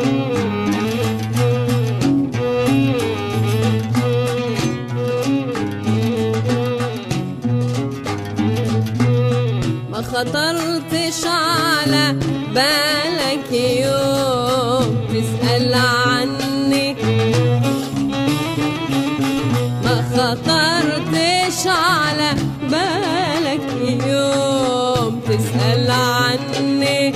ما خطرتش على بالك يوم تسأل عني ما خطرتش على بالك يوم تسأل عني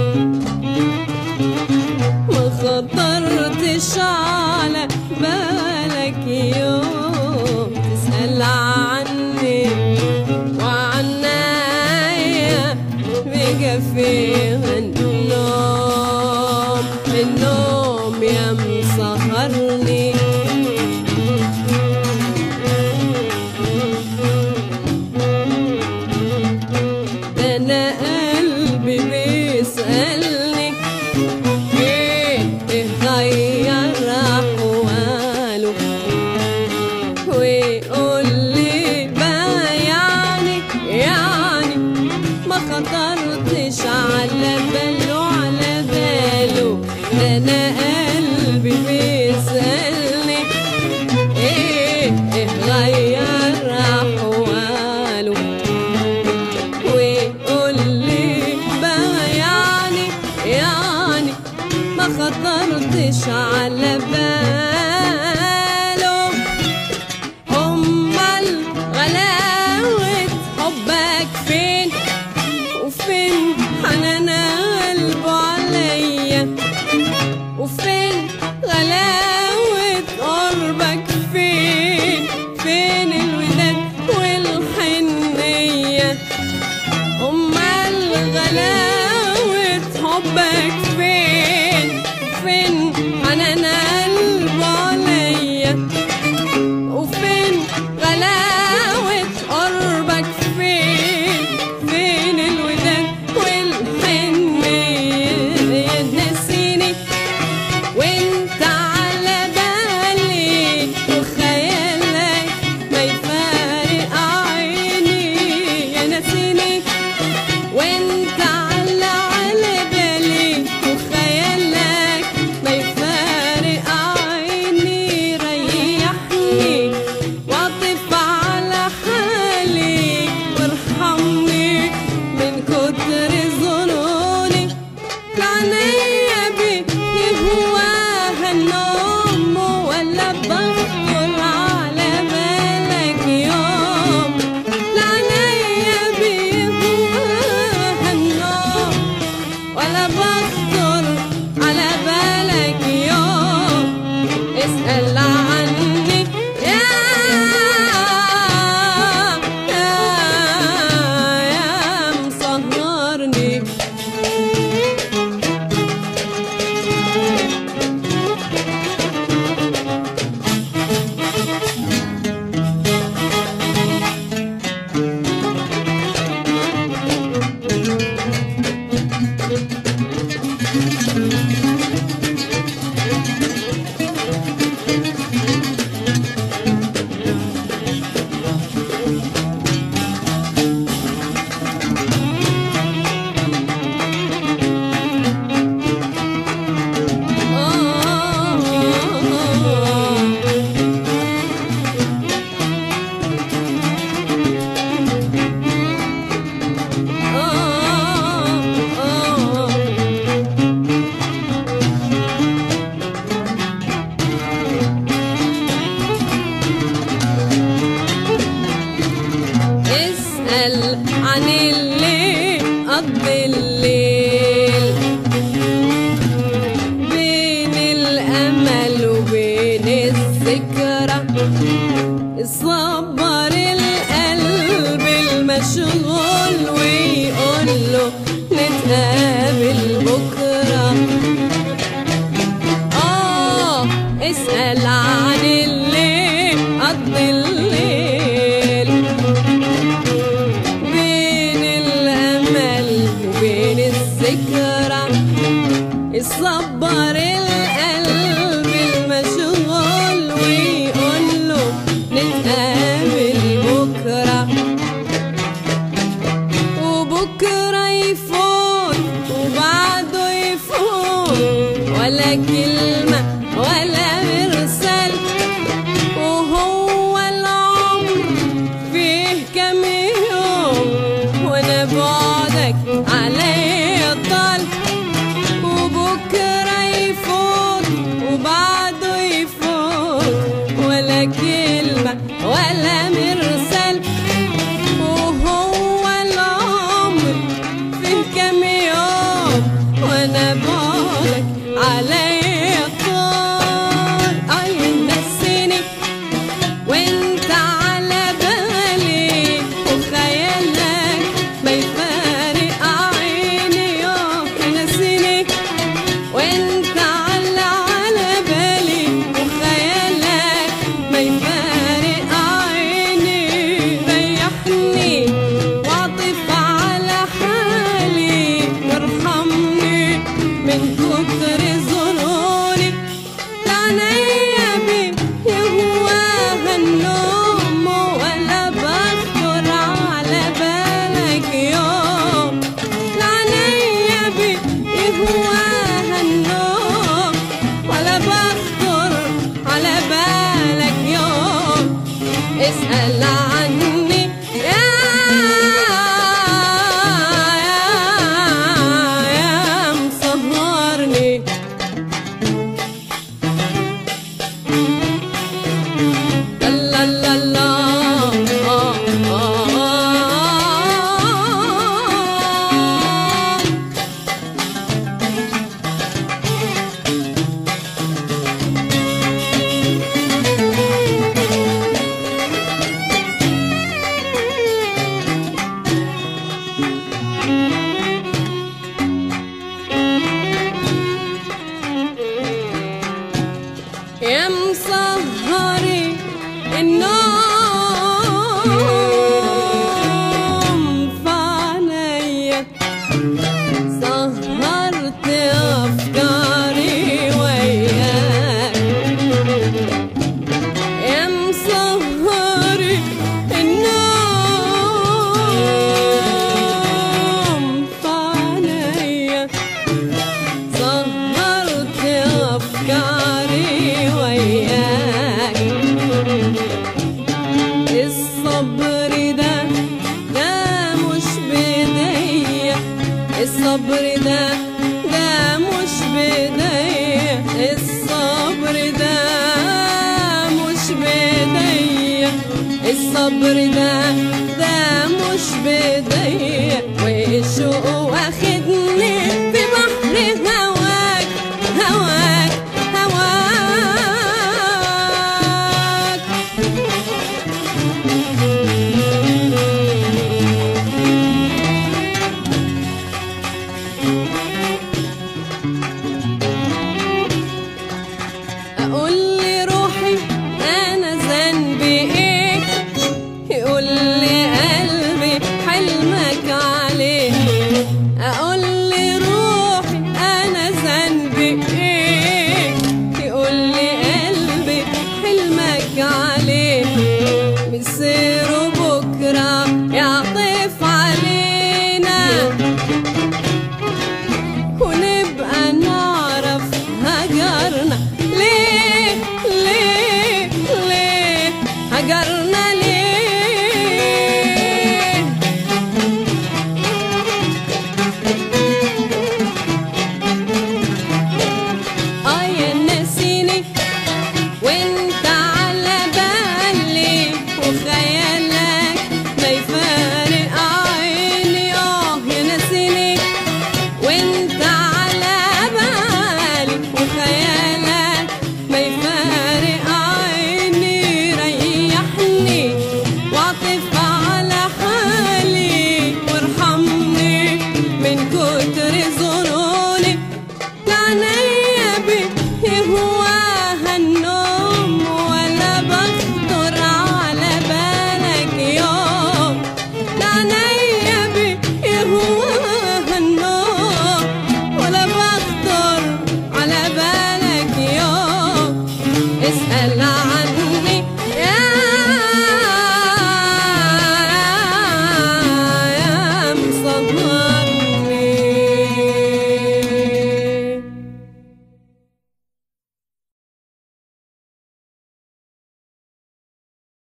ما خطرتش على بالك يوم تسأل عني وعنايا بقى فيها النوم النوم يا مسهرني ده انا قلبي بيسألني ايه غير احواله ويقول لي بقى يعني يعني ما خطرتش على باله على باله ده انا قلبي بيسألني ايه إيه غير احواله ويقول لي بقى يعني يعني ما خطرتش على باله أمال غلاوة حبك فين وفين حنان قلبه عليا وفين غلاوة قربك فين فين الوداد والحنية أمال غلاوة حبك فين فين حنان قلبه عليا وفين غلاوة قربك فين فين الوداد والحنية نسيني وانت على بالي وخيالك ما يفارق عيني يا نسيني وانت على على بالي وخيالك ما يفارق عيني ريحني واطف على حالي وارحمني من كتر ظنوني العناية بيهواها النوم ولا بخطر على بالك يوم العناية بيهواها النوم ولا بخطر على بالك يوم اسأل عني يا يا يا مسهرني اسأل عن اللي قضي الليل بين الأمل وبين الذكرى صبر القلب المشغول ويقول له نتقابل بكره آه اسأل عن اللي قضي الليل بين الأمل وبين الذكرى يصبر القلب المشغول ويقول له نتقابل بكره وبكرة يفوت وبعده يفوت ولا كلمة ولا مرسل وهو العمر فيه كم يوم وانا بعدك علي طال وبكرة يفوت وبعده يفوت ولا كلمة ولا مرسل وهو العمر فيه كم يوم وانا بعدك علي طال اي نسيني وانت على بالي وخيالك ما يفارق عيني يوم نسيني وانت على على بالي وخيالك ما يفارق عيني ريحني واعطف على حالي وارحمني من كتر ظنوني لعنيا بي يهواها النوم ولا بخطر على بالك يوم لعنيا بي يهواها النوم ولا بخطر على بالك يوم اسأل عني يا يا يا مسهرني لا لا لا لا آه آه آه يا مسهري النوم فعنيا سهرت أفكاري وياك يا مسهري النوم فعنيا سهرت أفكاري وياك الصبر ده ده مش بإيديا الصبر ده ده مش بإيديا الصبر ده مش بإيديا الصبر ده